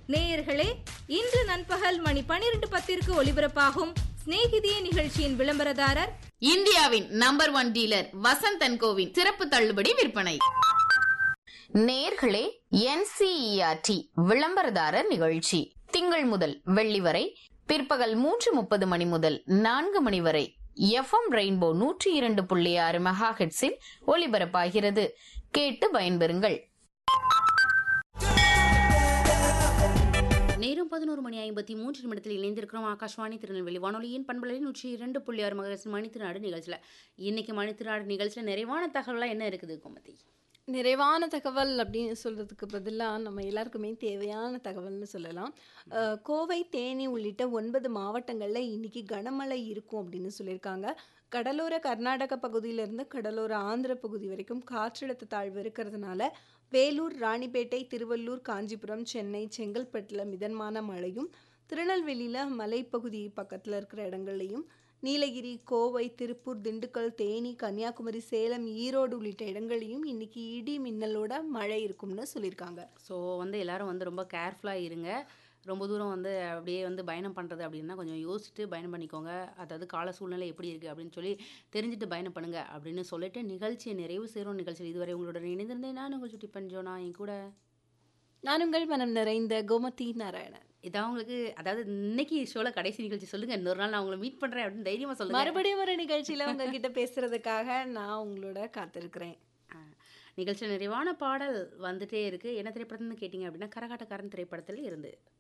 நேயர்களே இன்று நண்பகல் மணி பனிரெண்டு பத்திற்கு ஒலிபரப்பாகும் சிநேகிதியே நிகழ்ச்சியின் விளம்பரதாரர் இந்தியாவின் number one dealer Vasanth and கோவின் சிறப்பு தள்ளுபடி விற்பனை நேர்களே என்சிஇஆர்டி விளம்பரதாரர் நிகழ்ச்சி திங்கள் முதல் வெள்ளி வரை பிற்பகல் மூன்று முப்பது மணி முதல் நான்கு மணி வரை எஃப்எம் ரெயின்போ நூற்றி இரண்டு புள்ளி ஆறு மெகா ஹெட்ஸில் ஒலிபரப்பாகிறது கேட்டு பயன்பெறுங்கள் நேரம் பதினோரு மணி ஐம்பத்தி மூன்று நிமிடத்தில் இணைந்திருக்கிறோம் ஆகாஷ்வாணி திருநெல்வேலி வானொலியின் பண்பலை நூற்றி இரண்டு புள்ளி ஆறு மகசின் மணித்திருநாடு நிகழ்ச்சியில் இன்னைக்கு மணித்திருநாடு நிகழ்ச்சியில் நிறைவான தகவலாம் என்ன இருக்குது கோமதி நிறைவான தகவல் அப்படின்னு சொல்கிறதுக்கு பதிலாக நம்ம எல்லாருக்குமே தேவையான தகவல்னு சொல்லலாம் அஹ், கோவை தேனி உள்ளிட்ட ஒன்பது மாவட்டங்களில் இன்னைக்கு கனமழை இருக்கும் அப்படின்னு சொல்லியிருக்காங்க கடலோர கர்நாடக பகுதியிலிருந்து கடலோர ஆந்திர பகுதி வரைக்கும் காற்றழுத்த தாழ்வு இருக்கிறதுனால வேலூர் ராணிப்பேட்டை திருவள்ளூர் காஞ்சிபுரம் சென்னை செங்கல்பட்டில் மிதமான மழையும் திருநெல்வேலியில் மலைப்பகுதி பக்கத்தில் இருக்கிற இடங்கள்லையும் நீலகிரி கோவை திருப்பூர் திண்டுக்கல் தேனி கன்னியாகுமரி சேலம் ஈரோடு உள்ளிட்ட இடங்களையும் இன்னைக்கு இடி மின்னலோட மழை இருக்கும்னு சொல்லியிருக்காங்க ஸோ வந்து எல்லாரும் வந்து ரொம்ப கேர்ஃபுல்லாக இருங்க ரொம்ப தூரம் வந்து அப்படியே வந்து பயணம் பண்ணுறது அப்படின்னா கொஞ்சம் யோசிச்சுட்டு பயணம் பண்ணிக்கோங்க அதாவது கால சூழ்நிலை எப்படி இருக்குது அப்படின்னு சொல்லி தெரிஞ்சுட்டு பயணம் பண்ணுங்க அப்படின்னு சொல்லிட்டு நிகழ்ச்சியை நிறைவு செய்கிறோம் நிகழ்ச்சியில் இதுவரை உங்களுடன் இணைந்திருந்தேன் நான் உங்கள் சுட்டி பஞ்சோனா என் கூட நான் உங்கள் மனம் நிறைந்த கோமதி நாராயணன் இதான் உங்களுக்கு அதாவது இன்னைக்கு ஷோவில் கடைசி நிகழ்ச்சி சொல்லுங்கள் இன்னொரு நாள் நான் உங்களை மீட் பண்ணுறேன் அப்படின்னு தைரியமாக சொல்லுங்கள் மறுபடியும் ஒரு நிகழ்ச்சியில உங்ககிட்ட பேசுறதுக்காக நான் உங்களோட காத்திருக்கிறேன் நிகழ்ச்சி நிறைவான பாடல் வந்துட்டே இருக்கு என்ன திரைப்படம்னு கேட்டிங்க அப்படின்னா கரகாட்டக்காரன் திரைப்படத்தில் இருந்து